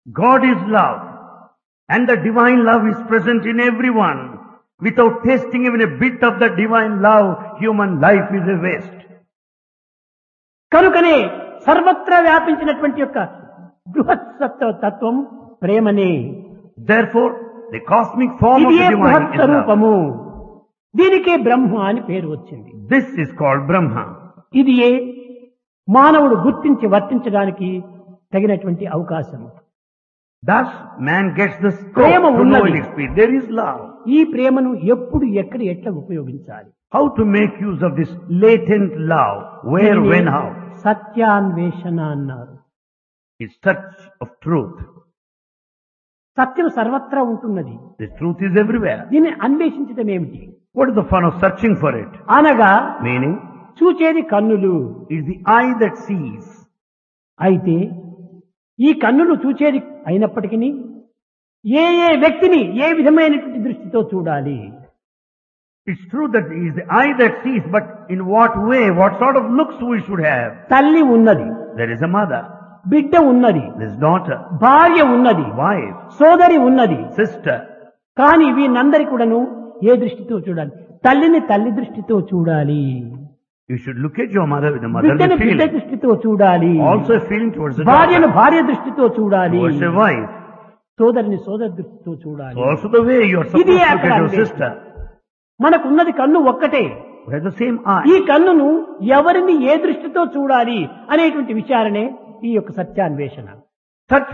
God is love. And the divine love is present in everyone. Without tasting even a bit of the divine love, human life is a waste. కనుకనే సర్వత్రా వ్యాపించినటువంటి యొక్క బృహత్సత్వ తత్వం ప్రేమనే Therefore, the cosmic form of ఇది the divine బృహత్ is love. స్వరూపము దీనికే బ్రహ్మ అని పేరు వచ్చింది This is called Brahma. ఇది ఏ మానవుడు గుర్తించి వర్తించడానికి తగినటువంటి అవకాశం Thus, man gets the scope Prema to know ఉన్నది. and experience. There is love. ఈ ప్రేమను ఎప్పుడు ఎక్కడ ఎట్లా ఉపయోగించాలి How to make use of this latent love? Where, దీనిని when, how? సత్యాన్వేషణ అన్నారు It's search of truth. సత్యం సర్వత్రా ఉంటున్నది The truth is everywhere. దీన్ని అన్వేషించడం ఏమిటి What is the fun of searching for it? అనగా Meaning, చూచేది కన్నులు it's the eye that sees. అయితే ఈ కన్నులు చూచేది అయినప్పటికీ ఏ ఏ వ్యక్తిని ఏ విధమైనటువంటి దృష్టితో చూడాలి It's true that it is the eye that sees, but in what way, what sort of looks we should have? తల్లి ఉన్నది There is a mother, బిడ్డ ఉన్నది there's daughter, భార్య ఉన్నది wife, సోదరి ఉన్నది sister. కానీ వీళ్ళందరి కూడాను ఏ దృష్టితో చూడాలి తల్లిని తల్లి దృష్టితో చూడాలి You should look at your mother with a motherly బిడ్డని బిడ్డ feeling. దృష్టితో చూడాలి Also a feeling towards the భార్యను daughter, భార్య దృష్టితో చూడాలి towards a wife. సోదరిని సోదరి దృష్టితో చూడాలి So also the way you are supposed ఇది to look అక్కడ at your అన్వేషణ. sister. మనకున్నది కన్ను ఒక్కటే We have the same eye. ఈ కన్నును ఎవరిని ఏ దృష్టితో చూడాలి అనేటువంటి విచారణే ఈ యొక్క సత్యాన్వేషణ Search